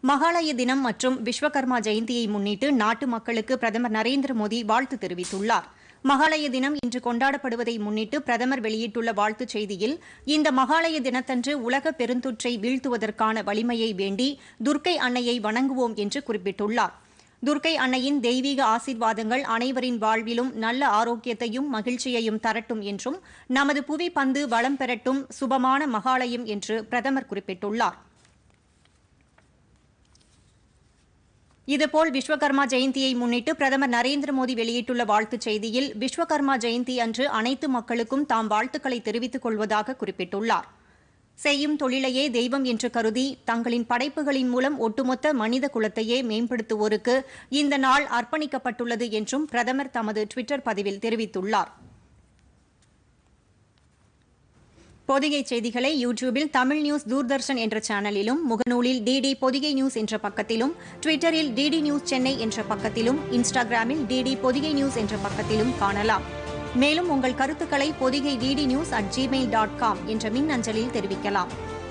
மகாலய தினம் மற்றும் விஸ்வகர்மா ஜெயந்தியை முன்னிட்டு நாட்டு மக்களுக்கு பிரதமர் நரேந்திர மோடி வாழ்த்து தெரிவித்துள்ளார் மகாலய தினம் இன்று கொண்டாடப்படுவதை முன்னிட்டு பிரதமர் வெளியிட்டுள்ள வாழ்த்துச் செய்தியில் இந்த மகாலய தினத்தன்று உலக பெருந்தொற்றை வீழ்த்துவதற்கான வலிமையை வேண்டி துர்க்கை அன்னையை வணங்குவோம் என்று குறிப்பிட்டுள்ளார் துர்க்கை அன்னையின் தெய்வீக ஆசீர்வாதங்கள் அனைவரின் வாழ்விலும் நல்ல ஆரோக்கியத்தையும் மகிழ்ச்சியையும் தரட்டும் என்றும் நமது புவி பந்து வளம் பெறட்டும் சுபமான மகாலயம் என்று பிரதமர் குறிப்பிட்டுள்ளார் இதுபோல் விஸ்வகர்மா ஜெயந்தியை முன்னிட்டு பிரதமர் நரேந்திர மோடி வெளியிட்டுள்ள வாழ்த்துச் செய்தியில் விஸ்வகர்மா ஜெயந்தி அன்று அனைத்து மக்களுக்கும் தாம் வாழ்த்துக்களை தெரிவித்துக் கொள்வதாக குறிப்பிட்டுள்ளார் செய்யும் தொழிலையே தெய்வம் என்று கருதி தங்களின் படைப்புகளின் மூலம் ஒட்டுமொத்த மனித குலத்தையே மேம்படுத்துவோருக்கு இந்த நாள் அர்ப்பணிக்கப்பட்டுள்ளது என்றும் பிரதமர் தமது டுவிட்டர் பதிவில் தெரிவித்துள்ளார் பொதிகை செய்திகளை யூடியூபில் தமிழ் நியூஸ் தூர்தர்ஷன் என்ற சேனலிலும் முகநூலில் டிடி பொதிகை நியூஸ் என்ற பக்கத்திலும் ட்விட்டரில் டிடி நியூஸ் சென்னை என்ற பக்கத்திலும் இன்ஸ்டாகிராமில் டிடி பொதிகை நியூஸ் என்ற பக்கத்திலும் காணலாம் மேலும் உங்கள் கருத்துக்களை Podhigai DD news at Gmail dot com என்ற மின் அஞ்சலில் தெரிவிக்கலாம்